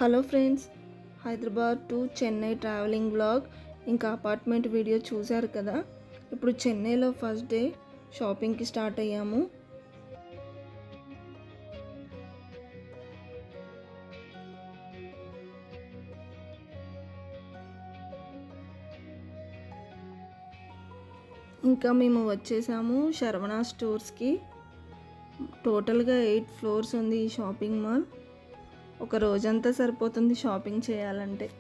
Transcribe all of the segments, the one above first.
Hello friends Hyderabad to Chennai travelling blog ఇంకా apartment video చూశారు కదా ఇప్పుడు చెన్నైలో ఫస్ట్ డే షాపింగ్కి స్టార్ట్ అయ్యాము ఇంకా మేము వచ్చేసాము శరవణ స్టోర్స్కి టోటల్గా ఎయిట్ ఫ్లోర్స్ ఉంది ఈ షాపింగ్ మాల్ ఒక రోజంతా సరిపోతుంది షాపింగ్ చేయాలంటే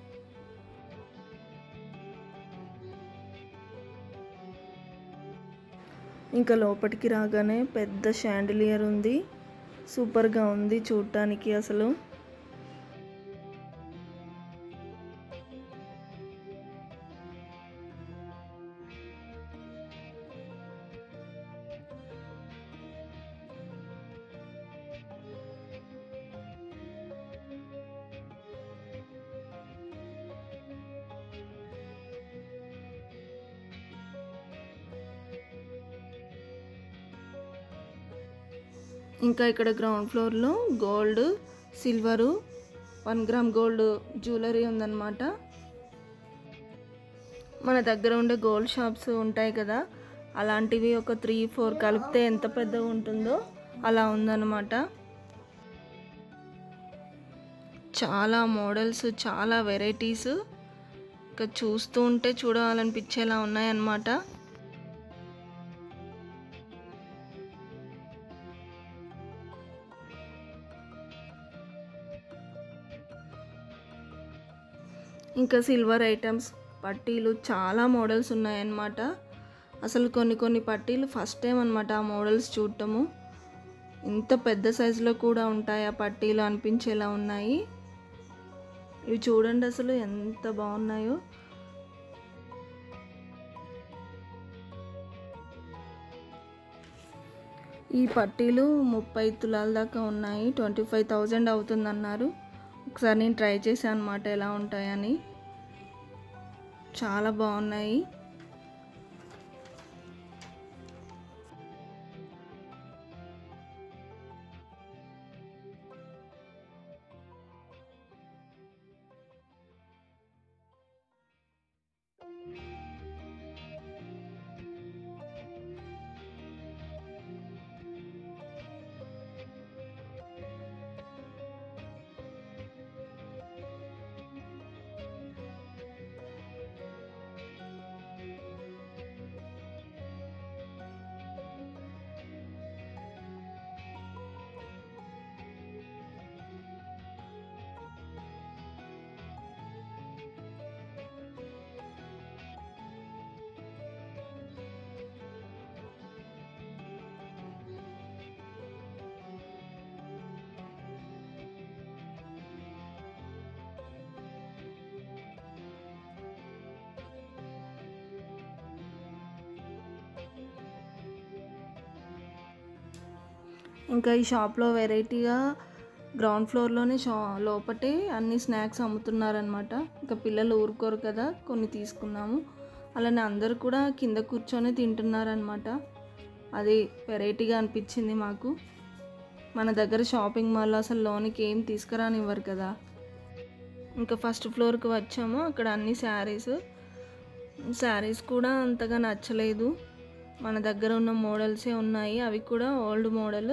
ఇంకా లోపలికి రాగానే పెద్ద షాండిలియర్ ఉంది సూపర్గా ఉంది చూడటానికి అసలు ఇంకా ఇక్కడ గ్రౌండ్ ఫ్లోర్లో gold silver one gram gold jewellery ఉందన్నమాట మన దగ్గర ఉండే గోల్డ్ షాప్స్ ఉంటాయి కదా అలాంటివి ఒక త్రీ ఫోర్ కలిపితే ఎంత పెద్దగా ఉంటుందో అలా ఉందన్నమాట చాలా మోడల్స్ చాలా వెరైటీస్ ఇంకా చూస్తూ ఉంటే చూడాలనిపించేలా ఉన్నాయన్నమాట ఇంకా సిల్వర్ ఐటమ్స్ పట్టీలు చాలా మోడల్స్ ఉన్నాయన్నమాట అసలు కొన్ని కొన్ని పట్టీలు ఫస్ట్ టైం అనమాట ఆ మోడల్స్ చూడటము ఇంత పెద్ద సైజులో కూడా ఉంటాయి ఆ పట్టీలు అనిపించేలా ఉన్నాయి ఇవి చూడండి అసలు ఎంత బాగున్నాయో ఈ పట్టీలు ముప్పై తులాల దాకా ఉన్నాయి ట్వంటీ ఫైవ్ థౌజండ్ అవుతుందన్నారు ఒకసారి నేను ట్రై చేశాను అనమాట ఎలా ఉంటాయని చాలా బాగున్నాయి ఇంకా ఈ షాప్లో వెరైటీగా గ్రౌండ్ ఫ్లోర్లోనే షా లోపటే అన్ని స్నాక్స్ అమ్ముతున్నారనమాట ఇంకా పిల్లలు ఊరుకోరు కదా కొన్ని తీసుకున్నాము అలానే అందరు కూడా కింద కూర్చొని తింటున్నారనమాట అది వెరైటీగా అనిపించింది మాకు మన దగ్గర షాపింగ్ మాల్లో అసలు లోనికి ఏం తీసుకురానివ్వరు కదా ఇంకా ఫస్ట్ ఫ్లోర్కి వచ్చాము అక్కడ అన్ని శారీస్ శారీస్ కూడా అంతగా నచ్చలేదు మన దగ్గర ఉన్న మోడల్సే ఉన్నాయి అవి కూడా ఓల్డ్ మోడల్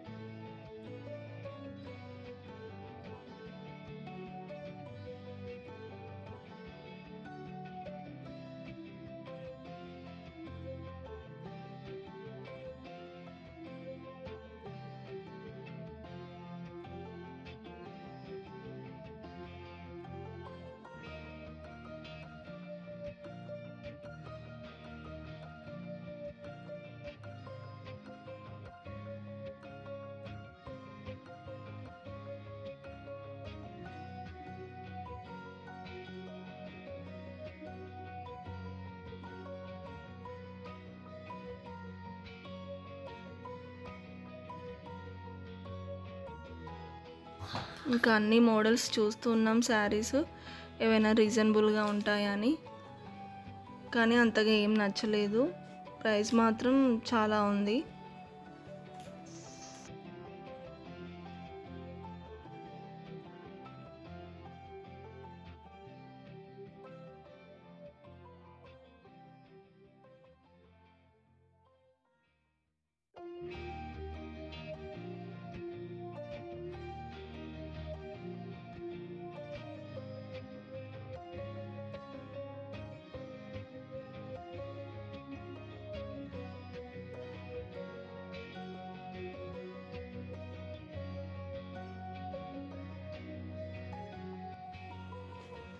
ఇంకా అన్ని మోడల్స్ చూస్తూ ఉన్నాం శారీస్ ఏవైనా రీజనబుల్గా ఉంటాయని కానీ అంతగా ఏం నచ్చలేదు ప్రైస్ మాత్రం చాలా ఉంది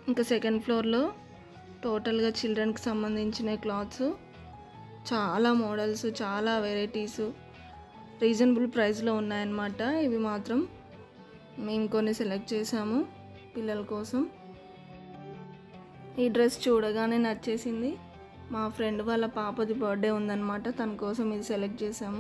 ఇంకా సెకండ్ ఫ్లోర్లో టోటల్గా చిల్డ్రన్కి సంబంధించిన క్లాత్స్ చాలా మోడల్స్ చాలా వెరైటీస్ రీజనబుల్ ప్రైస్లో ఉన్నాయన్నమాట ఇవి మాత్రం మేము కొన్ని సెలెక్ట్ చేసాము పిల్లల కోసం ఈ డ్రెస్ చూడగానే నచ్చేసింది మా ఫ్రెండ్ వాళ్ళ పాపది బర్త్డే ఉందన్నమాట తన కోసం ఇది సెలెక్ట్ చేసాము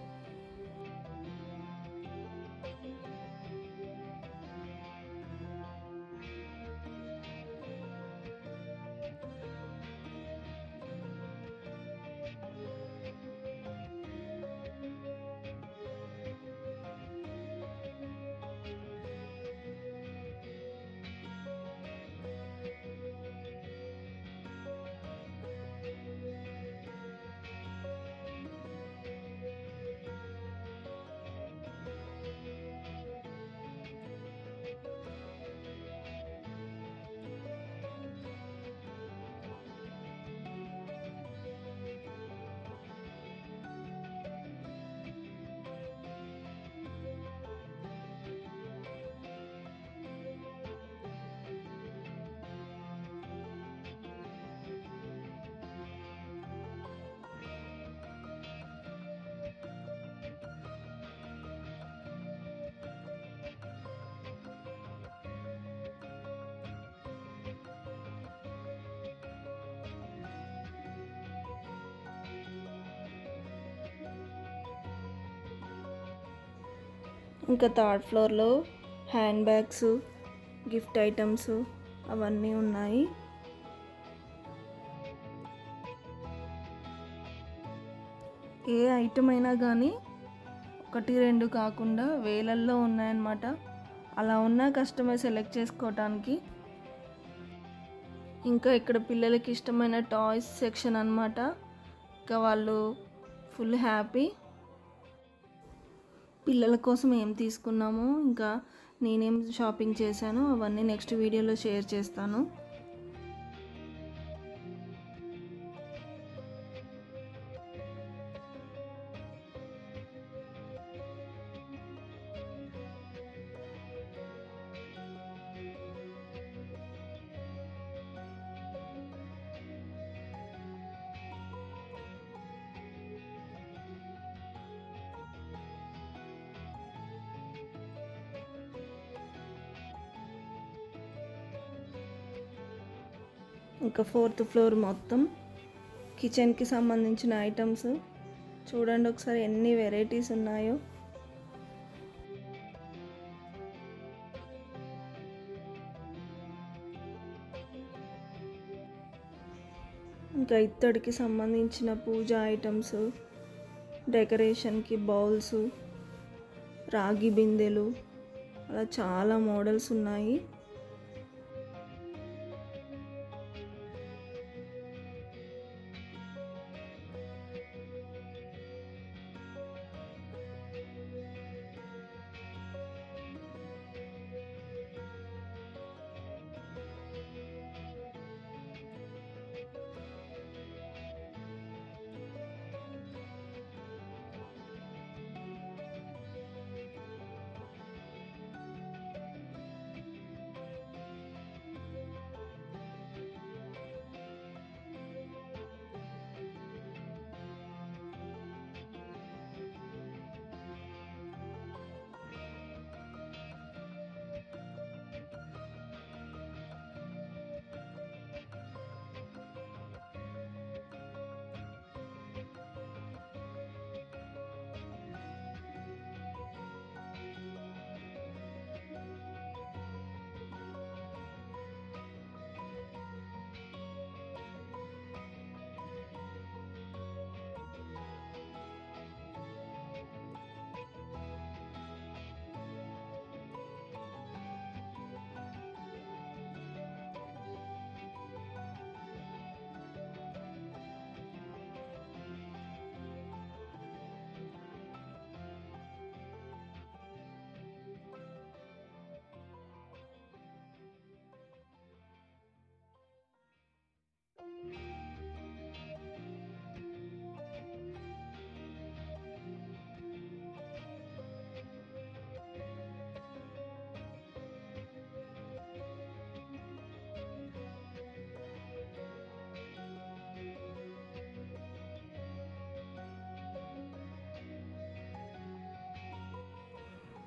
ఇంకా థర్డ్ ఫ్లోర్లో హ్యాండ్ బ్యాగ్స్ గిఫ్ట్ ఐటమ్స్ అవన్నీ ఉన్నాయి ఏ ఐటమ్ అయినా కానీ ఒకటి రెండు కాకుండా వేలల్లో ఉన్నాయన్నమాట అలా ఉన్న కస్టమర్ సెలెక్ట్ చేసుకోవటానికి ఇంకా ఇక్కడ పిల్లలకి ఇష్టమైన టాయ్స్ సెక్షన్ అన్నమాట ఇంకా వాళ్ళు ఫుల్ హ్యాపీ పిల్లల కోసం ఏం తీసుకున్నామో ఇంకా నేనేం షాపింగ్ చేశానో అవన్నీ నెక్స్ట్ వీడియోలో షేర్ చేస్తాను ఇంకా ఫోర్త్ ఫ్లోర్ మొత్తం కిచెన్కి సంబంధించిన ఐటమ్స్ చూడండి ఒకసారి ఎన్ని వెరైటీస్ ఉన్నాయో ఇంకా ఇత్తడికి సంబంధించిన పూజ ఐటమ్స్ డెకరేషన్కి బౌల్స్ రాగి బిందెలు అలా చాలా మోడల్స్ ఉన్నాయి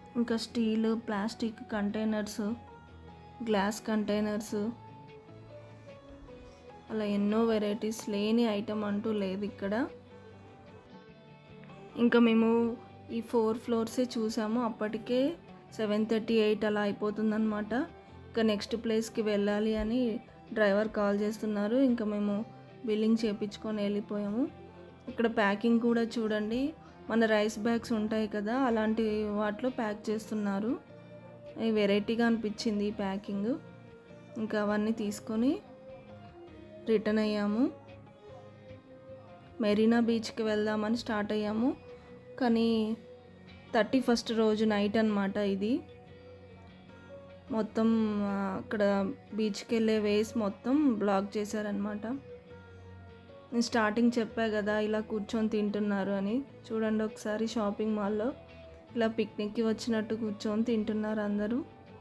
ఇంకా steel plastic containers glass containers అలా ఎన్నో వెరైటీస్ లేని ఐటమ్ అంటూ లేదు ఇక్కడ ఇంకా మేము ఈ ఫోర్ ఫ్లోర్సే చూసాము అప్పటికే సెవెన్ థర్టీ ఎయిట్ అలా అయిపోతుందన్నమాట ఇంకా నెక్స్ట్ ప్లేస్కి వెళ్ళాలి అని డ్రైవర్ కాల్ చేస్తున్నారు ఇంకా మేము బిల్లింగ్ చేయించుకొని వెళ్ళిపోయాము ఇక్కడ ప్యాకింగ్ కూడా చూడండి మన రైస్ బ్యాగ్స్ ఉంటాయి కదా అలాంటి వాటిలో ప్యాక్ చేస్తున్నారు అది వెరైటీగా అనిపించింది ఈ ప్యాకింగ్ ఇంకా అవన్నీ తీసుకొని రిటర్న్ అయ్యాము మెరీనా బీచ్కి వెళ్దామని స్టార్ట్ అయ్యాము కానీ థర్టీ ఫస్ట్ రోజు నైట్ అనమాట ఇది మొత్తం ఆ, అక్కడ బీచ్కి వెళ్ళే వేస్ మొత్తం బ్లాక్ చేశారనమాట నేను స్టార్టింగ్ చెప్పా కదా ఇలా కూర్చొని తింటున్నారు అని చూడండి ఒకసారి షాపింగ్ మాల్లో ఇలా పిక్నిక్కి వచ్చినట్టు కూర్చొని తింటున్నారు అందరూ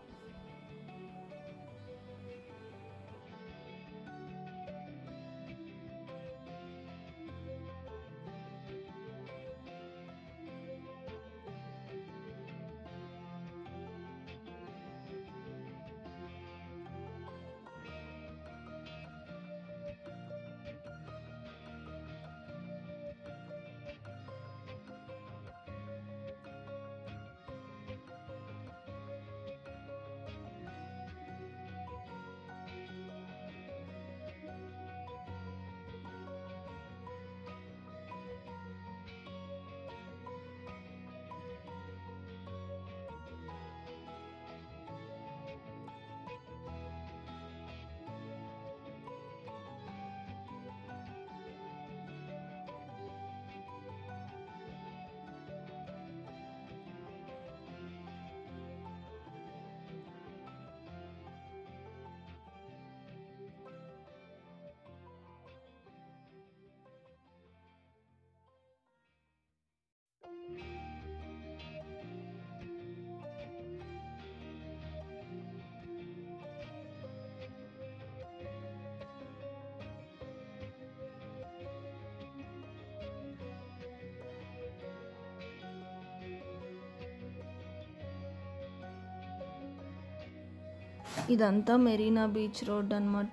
ఇదంతా మెరీనా బీచ్ రోడ్ అన్నమాట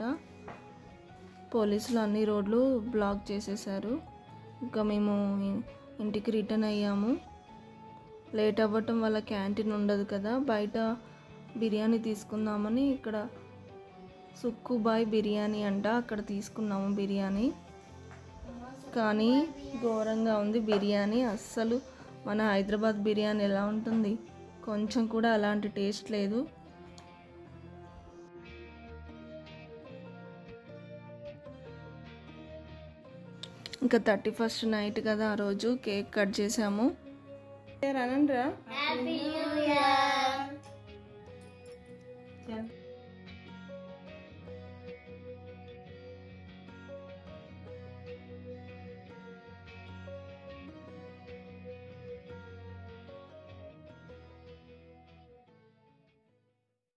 పోలీసులు అన్ని రోడ్లు బ్లాక్ చేసేసారు ఇంకా మేము ఇ- ఇంటికి రిటర్న్ అయ్యాము లేట్ అవ్వటం వల్ల క్యాంటీన్ ఉండదు కదా బయట బిర్యానీ తీసుకుందామని ఇక్కడ సుక్కుబాయ్ బిర్యానీ అంట అక్కడ తీసుకున్నాము బిర్యానీ కానీ ఘోరంగా ఉంది బిర్యానీ అస్సలు మన హైదరాబాద్ బిర్యానీ ఎలా ఉంటుంది కొంచెం కూడా అలాంటి టేస్ట్ లేదు ఇంకా థర్టీ ఫస్ట్ నైట్ కదా ఆ రోజు కేక్ కట్ చేసాము అనండ్రా Happy New Year!